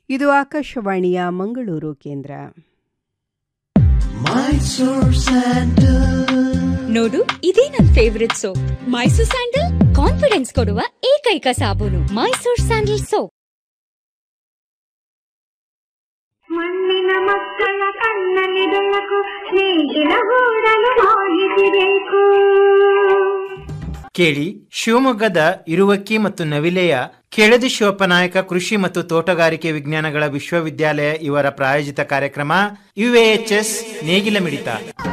ಇದು ಆಕಾಶವಾಣಿಯ ಮಂಗಳೂರು ಕೇಂದ್ರ ನೋಡು ಇದೇ ನನ್ favourite soap Mysore sandal confidence ಕೊಡುವ ಏಕೈಕ ಸಾಬೂನು ಮೈಸೂರ್ ಸ್ಯಾಂಡಲ್ ಸೋಪ್ ಮಣ್ಣಿನ ಮಕ್ಕಳ ಕಣ್ಣಲ್ಲಿ ಬೆಳಕು ಸ್ನೇಹಿತರ ಗೂಡಲು ಹೋಲಿಸಬೇಕು ಕೇಳಿ ಶಿವಮೊಗ್ಗದ ಇರುವಕ್ಕಿ ಮತ್ತು ನವಿಲೆಯ ಕೆಳದಿ ಶಿವಪ್ಪನಾಯಕ ಕೃಷಿ ಮತ್ತು ತೋಟಗಾರಿಕೆ ವಿಜ್ಞಾನಗಳ ವಿಶ್ವವಿದ್ಯಾಲಯ ಇವರ ಪ್ರಾಯೋಜಿತ ಕಾರ್ಯಕ್ರಮ ಯುಎಎಚ್ಎಸ್ ನೇಗಿಲ ಮಿಡಿತ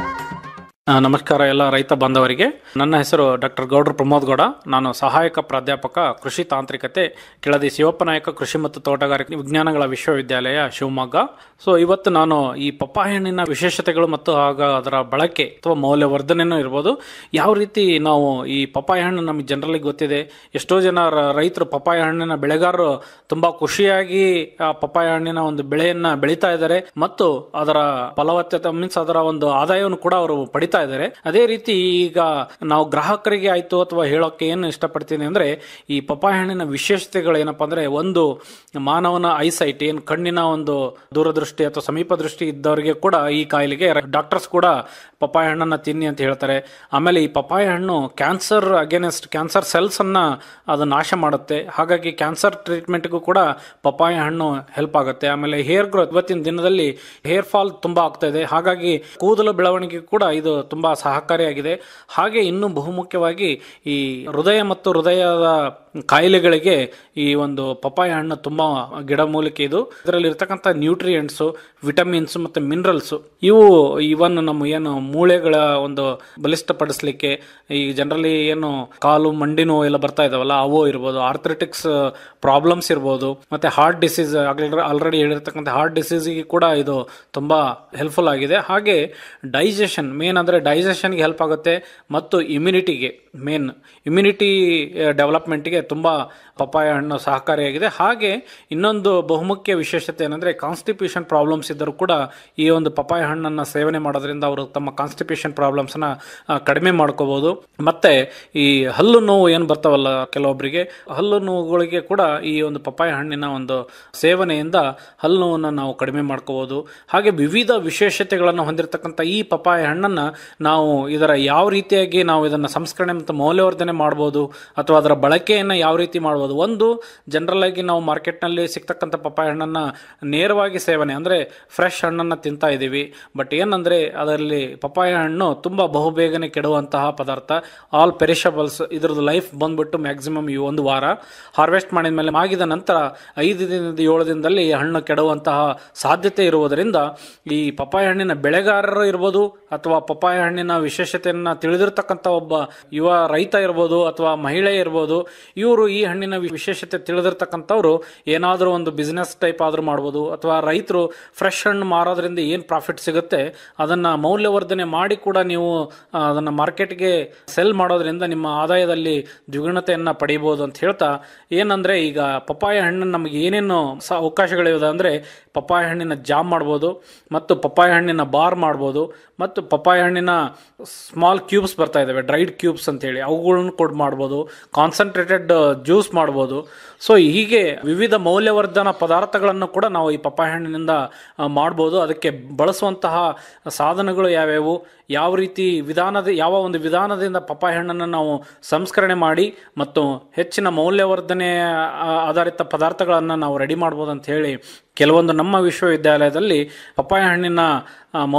ಆ, ನಮಸ್ಕಾರ ಎಲ್ಲ ರೈತ ಬಾಂಧವರಿಗೆ ನನ್ನ ಹೆಸರು ಡಾಕ್ಟರ್ ಗೌಡ್ರ ಪ್ರಮೋದ್ ಗೌಡ ನಾನು ಸಹಾಯಕ ಪ್ರಾಧ್ಯಾಪಕ ಕೃಷಿ ತಾಂತ್ರಿಕತೆ ಕೆಳದಿ ಶಿವಪ್ಪನಾಯಕ ಕೃಷಿ ಮತ್ತು ತೋಟಗಾರಿಕೆ ವಿಜ್ಞಾನಗಳ ವಿಶ್ವವಿದ್ಯಾಲಯ ಶಿವಮೊಗ್ಗ ಸೊ ಇವತ್ತು ನಾನು ಈ ಪಪ್ಪಾಯ ಹಣ್ಣಿನ ವಿಶೇಷತೆಗಳು ಮತ್ತು ಆಗ ಅದರ ಬಳಕೆ ಅಥವಾ ಮೌಲ್ಯವರ್ಧನೆನೂ ಇರ್ಬೋದು ಯಾವ ರೀತಿ ನಾವು ಈ ಪಪ್ಪಾಯ ಹಣ್ಣು ನಮಗೆ ಜನರಲಿ ಗೊತ್ತಿದೆ ಎಷ್ಟೋ ಜನ ರ- ರೈತರು ಪಪ್ಪಾಯ ಹಣ್ಣಿನ ಬೆಳೆಗಾರರು ತುಂಬಾ ಖುಷಿಯಾಗಿ ಆ ಪಪ್ಪಾಯ ಹಣ್ಣಿನ ಒಂದು ಬೆಳೆಯನ್ನ ಬೆಳೀತಾ ಇದ್ದಾರೆ ಮತ್ತು ಅದರ ಫಲವತ್ತತೆ ಮೀನ್ಸ್ ಅದರ ಒಂದು ಆದಾಯವನ್ನು ಕೂಡ ಅವರು ಪಡಿತಾ ಇದ್ದಾರೆ ಅದೇ ರೀತಿ ಈಗ ನಾವು ಗ್ರಾಹಕರಿಗೆ ಆಯ್ತು ಅಥವಾ ಹೇಳೋಕೆ ಏನು ಇಷ್ಟಪಡ್ತೀನಿ ಅಂದ್ರೆ ಈ ಪಪ್ಪಾಯ ಹಣ್ಣಿನ ವಿಶೇಷತೆಗಳು ಏನಪ್ಪಾ ಅಂದ್ರೆ ಒಂದು ಮಾನವನ ಐಸೈಟ್ ಏನು ಕಣ್ಣಿನ ಒಂದು ದೂರದೃಷ್ಟಿ ಅಥವಾ ಸಮೀಪ ದೃಷ್ಟಿ ಇದ್ದವರಿಗೆ ಕೂಡ ಈ ಕಾಯಿಲೆಗೆ ಡಾಕ್ಟರ್ಸ್ ಕೂಡ ಪಪ್ಪಾಯ ಹಣ್ಣನ್ನ ತಿನ್ನಿ ಅಂತ ಹೇಳ್ತಾರೆ ಆಮೇಲೆ ಈ ಪಪ್ಪಾಯ ಹಣ್ಣು ಕ್ಯಾನ್ಸರ್ ಅಗೇನೆಸ್ಟ್ ಕ್ಯಾನ್ಸರ್ ಸೆಲ್ಸ್ ಅನ್ನ ಅದು ನಾಶ ಮಾಡುತ್ತೆ ಹಾಗಾಗಿ ಕ್ಯಾನ್ಸರ್ ಟ್ರೀಟ್ಮೆಂಟ್ಗೂ ಕೂಡ ಪಪ್ಪಾಯ ಹಣ್ಣು ಹೆಲ್ಪ್ ಆಗುತ್ತೆ ಆಮೇಲೆ ಹೇರ್ ಗ್ರೋತ್ ಇವತ್ತಿನ ದಿನದಲ್ಲಿ ಹೇರ್ ಫಾಲ್ ತುಂಬಾ ಆಗ್ತಾ ಇದೆ ಹಾಗಾಗಿ ಕೂದಲು ಬೆಳವಣಿಗೆ ಕೂಡ ಇದು ತುಂಬಾ ಸಹಕಾರಿಯಾಗಿದೆ ಹಾಗೆ ಇನ್ನು ಬಹುಮುಖ್ಯವಾಗಿ ಈ ಹೃದಯ ಮತ್ತು ಹೃದಯದ ಕಾಯಿಲೆಗಳಿಗೆ ಈ ಒಂದು ಪಪ್ಪಾಯ ಹಣ್ಣು ತುಂಬಾ ಗಿಡಮೂಲಿಕೆ ಇದು ಇದರಲ್ಲಿ ಇರ್ತಕ್ಕಂಥ ನ್ಯೂಟ್ರಿಯೆಂಟ್ಸ್ ವಿಟಮಿನ್ಸ್ ಮತ್ತೆ ಮಿನರಲ್ಸ್ ಇವು ಇವನ್ ನಮ್ಮ ಏನು ಮೂಳೆಗಳ ಒಂದು ಬಲಿಷ್ಠಪಡಿಸ್ಲಿಕ್ಕೆ ಈ ಜನರಲಿ ಏನು ಕಾಲು ಮಂಡಿ ನೋವು ಎಲ್ಲ ಬರ್ತಾ ಇದಾವಲ್ಲ ಅವು ಇರ್ಬೋದು ಆರ್ಥ್ರೆಟಿಕ್ಸ್ ಪ್ರಾಬ್ಲಮ್ಸ್ ಇರ್ಬೋದು ಮತ್ತೆ ಹಾರ್ಟ್ ಡಿಸೀಸ್ ಆಲ್ರೆಡಿ ಹೇಳಿರ್ತಕ್ಕಂಥ ಹಾರ್ಟ್ ಡಿಸೀಸ್ಗೆ ಕೂಡ ಇದು ತುಂಬಾ ಹೆಲ್ಪ್ಫುಲ್ ಆಗಿದೆ ಹಾಗೆ ಡೈಜೆಷನ್ ಮೇನ್ ಅಂದ್ರೆ ಡೈಜೆಷನ್ಗೆ ಹೆಲ್ಪ್ ಆಗುತ್ತೆ ಮತ್ತು ಇಮ್ಯುನಿಟಿಗೆ ಮೇನ್ ಇಮ್ಯುನಿಟಿ ಡೆವಲಪ್ಮೆಂಟ್ಗೆ ತುಂಬಾ ಪಪ್ಪಾಯ ಹಣ್ಣು ಸಹಕಾರಿಯಾಗಿದೆ ಹಾಗೆ ಇನ್ನೊಂದು ಬಹುಮುಖ್ಯ ವಿಶೇಷತೆ ಏನಂದ್ರೆ ಕಾನ್ಸ್ಟಿಪ್ಯೂಷನ್ ಪ್ರಾಬ್ಲಮ್ಸ್ ಇದ್ದರೂ ಕೂಡ ಈ ಒಂದು ಪಪ್ಪಾಯ ಹಣ್ಣನ್ನು ಸೇವನೆ ಮಾಡೋದ್ರಿಂದ ಅವರು ತಮ್ಮ ಕಾನ್ಸ್ಟಿಪ್ಯೂಷನ್ ಪ್ರಾಬ್ಲಮ್ಸ್ನ ಕಡಿಮೆ ಮಾಡ್ಕೋಬಹುದು ಮತ್ತೆ ಈ ಹಲ್ಲು ನೋವು ಏನು ಬರ್ತಾವಲ್ಲ ಕೆಲವೊಬ್ಬರಿಗೆ ಹಲ್ಲು ನೋವುಗಳಿಗೆ ಕೂಡ ಈ ಒಂದು ಪಪ್ಪಾಯ ಹಣ್ಣಿನ ಒಂದು ಸೇವನೆಯಿಂದ ಹಲ್ಲು ನೋವನ್ನು ನಾವು ಕಡಿಮೆ ಮಾಡ್ಕೋಬಹುದು ಹಾಗೆ ವಿವಿಧ ವಿಶೇಷತೆಗಳನ್ನು ಹೊಂದಿರತಕ್ಕಂಥ ಈ ಪಪ್ಪಾಯ ಹಣ್ಣನ್ನು ನಾವು ಇದರ ಯಾವ ರೀತಿಯಾಗಿ ನಾವು ಇದನ್ನು ಸಂಸ್ಕರಣೆ ಮತ್ತು ಮೌಲ್ಯವರ್ಧನೆ ಮಾಡ್ಬೋದು ಅಥವಾ ಅದರ ಬಳಕೆಯನ್ನು ಯಾವ ರೀತಿ ಮಾಡ್ಬೋದು ಒಂದು ಜನರಲ್ ಆಗಿ ನಾವು ಮಾರ್ಕೆಟ್ನಲ್ಲಿ ಸಿಗ್ತಕ್ಕಂಥ ಪಪ್ಪಾಯ ಹಣ್ಣನ್ನು ನೇರವಾಗಿ ಸೇವನೆ ಅಂದರೆ ಫ್ರೆಶ್ ಹಣ್ಣನ್ನು ತಿಂತಾ ಇದ್ದೀವಿ ಬಟ್ ಏನಂದರೆ ಅದರಲ್ಲಿ ಪಪ್ಪಾಯ ಹಣ್ಣು ತುಂಬ ಬಹುಬೇಗನೆ ಕೆಡುವಂತಹ ಪದಾರ್ಥ ಆಲ್ ಪೆರಿಷಬಲ್ಸ್ ಇದ್ರದ್ದು ಲೈಫ್ ಬಂದ್ಬಿಟ್ಟು ಮ್ಯಾಕ್ಸಿಮಮ್ ಈ ಒಂದು ವಾರ ಹಾರ್ವೆಸ್ಟ್ ಮಾಡಿದ ಮೇಲೆ ಮಾಗಿದ ನಂತರ ಐದು ದಿನದ ಏಳು ದಿನದಲ್ಲಿ ಈ ಹಣ್ಣು ಕೆಡುವಂತಹ ಸಾಧ್ಯತೆ ಇರುವುದರಿಂದ ಈ ಪಪ್ಪಾಯ ಹಣ್ಣಿನ ಬೆಳೆಗಾರರು ಇರ್ಬೋದು ಅಥವಾ ಪಪ್ಪಾಯ ಹಣ್ಣಿನ ವಿಶೇಷತೆಯನ್ನ ತಿಳಿದಿರ್ತಕ್ಕಂಥ ಒಬ್ಬ ಯುವ ರೈತ ಇರ್ಬೋದು ಅಥವಾ ಮಹಿಳೆ ಇರ್ಬೋದು ಇವರು ಈ ಹಣ್ಣಿನ ವಿ- ವಿಶೇಷತೆ ತಿಳಿದಿರ್ತಕ್ಕಂಥವ್ರು ಏನಾದರೂ ಒಂದು ಬಿಸ್ನೆಸ್ ಟೈಪ್ ಆದ್ರೂ ಮಾಡ್ಬೋದು ಅಥವಾ ರೈತರು ಫ್ರೆಶ್ ಹಣ್ಣು ಮಾರೋದ್ರಿಂದ ಏನು ಪ್ರಾಫಿಟ್ ಸಿಗುತ್ತೆ ಅದನ್ನ ಮೌಲ್ಯವರ್ಧನೆ ಮಾಡಿ ಕೂಡ ನೀವು ಆ, ಅದನ್ನ ಮಾರ್ಕೆಟ್ಗೆ ಸೆಲ್ ಮಾಡೋದ್ರಿಂದ ನಿಮ್ಮ ಆದಾಯದಲ್ಲಿ ದ್ವಿಗುಣತೆಯನ್ನ ಪಡೆಯಬಹುದು ಅಂತ ಹೇಳ್ತಾ ಏನಂದ್ರೆ ಈಗ ಪಪ್ಪಾಯ ಹಣ್ಣು ನಮಗೆ ಏನೇನು ಸ ಅವಕಾಶಗಳಿವೆ ಅಂದ್ರೆ ಪಪ್ಪಾಯ ಹಣ್ಣಿನ ಜಾಮ್ ಮಾಡ್ಬೋದು ಮತ್ತು ಪಪ್ಪಾಯ ಹಣ್ಣಿನ ಬಾರ್ ಮಾಡ್ಬೋದು ಮತ್ತು ಪಪ್ಪಾಯ ಹಣ್ಣಿನ ಸ್ಮಾಲ್ ಕ್ಯೂಬ್ಸ್ ಬರ್ತಾ ಇದಾವೆ ಡ್ರೈಡ್ ಕ್ಯೂಬ್ಸ್ ಅಂತೇಳಿ ಅವುಗಳನ್ನು ಕೂಡ ಮಾಡ್ಬೋದು ಕಾನ್ಸಂಟ್ರೇಟೆಡ್ ಜ್ಯೂಸ್ ಮಾಡ್ಬೋದು ಸೊ ಹೀಗೆ ವಿವಿಧ ಮೌಲ್ಯವರ್ಧನ ಪದಾರ್ಥಗಳನ್ನು ಕೂಡ ನಾವು ಈ ಪಪ್ಪಾಯ ಹಣ್ಣಿನಿಂದ ಆ, ಮಾಡ್ಬೋದು ಅದಕ್ಕೆ ಬಳಸುವಂತಹ ಸಾಧನಗಳು ಯಾವ್ಯಾವು ಯಾವ ರೀತಿ ವಿಧಾನದ ಯಾವ ಒಂದು ವಿಧಾನದಿಂದ ಪಪ್ಪಾಯ ಹಣ್ಣನ್ನು ನಾವು ಸಂಸ್ಕರಣೆ ಮಾಡಿ ಮತ್ತು ಹೆಚ್ಚಿನ ಮೌಲ್ಯವರ್ಧನೆ ಆ, ಆಧಾರಿತ ಪದಾರ್ಥಗಳನ್ನು ನಾವು ರೆಡಿ ಮಾಡ್ಬೋದು ಅಂತ ಹೇಳಿ ಕೆಲವೊಂದು ನಮ್ಮ ವಿಶ್ವವಿದ್ಯಾಲಯದಲ್ಲಿ ಪಪ್ಪಾಯ ಹಣ್ಣಿನ ಆ,